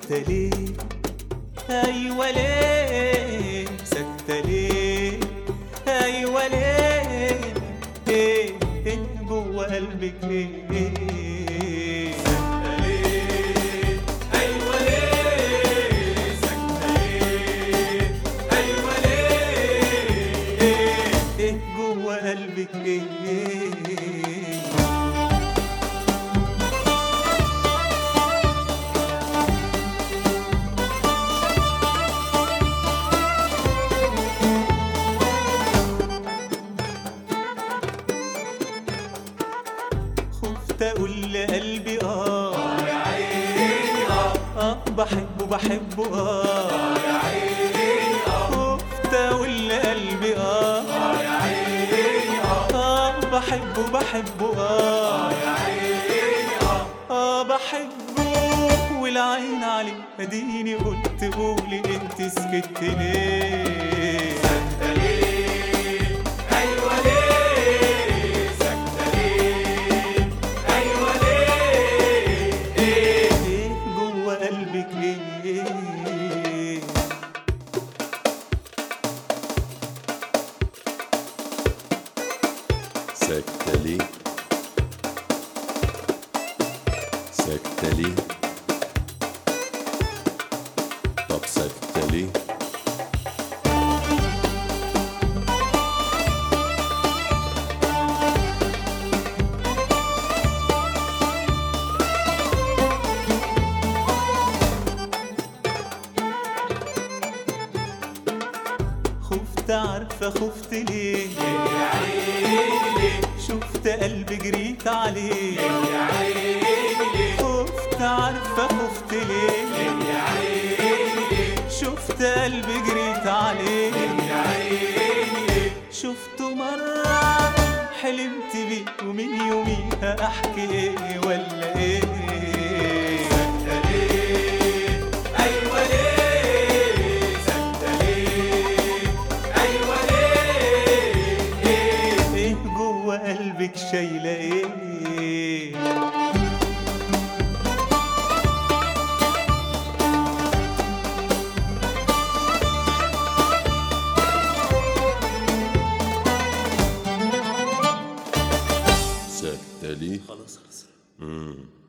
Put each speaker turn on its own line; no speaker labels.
سكتة ليه أيوة ليه سكتة ليه أيوة ليه إيه إيه جوه قلبك ليه سكتة ليه أيوة ليه سكتة ليه أيوة ليه إيه إيه جوه قلبك ليه خفت اقول لقلبي اه يا عيني اه اه بحبه بحبه اه يا عيني اه خفت اقول لقلبي اه يا عيني اه بحبه بحبه اه يا عيني اه اه بحبه والعين عليه اديني قلت قولي انت سكت ليه سكتة ليه ايوه ليه سكتة ليه ايوه ليه ايه ايه جوه قلبك ليه
سكتة ليه سكتة ليه طب سكتة ليه
خفت عارفة خفت ليه يا عيني شفت قلبي جريت عليه يا عيني خفت عارفة خفت ليه يا عيني شفت قلبي جريت عليه يا عيني شفته مرة حلمت بيه ومن يوميها احكي ايه ولا ايه سكتة ليه ايوه ليه سكتة ليه ايوه ليه ايه ايه جوه قلبك شايله ايه
سكتة ليه
خلاص خلاص
مم.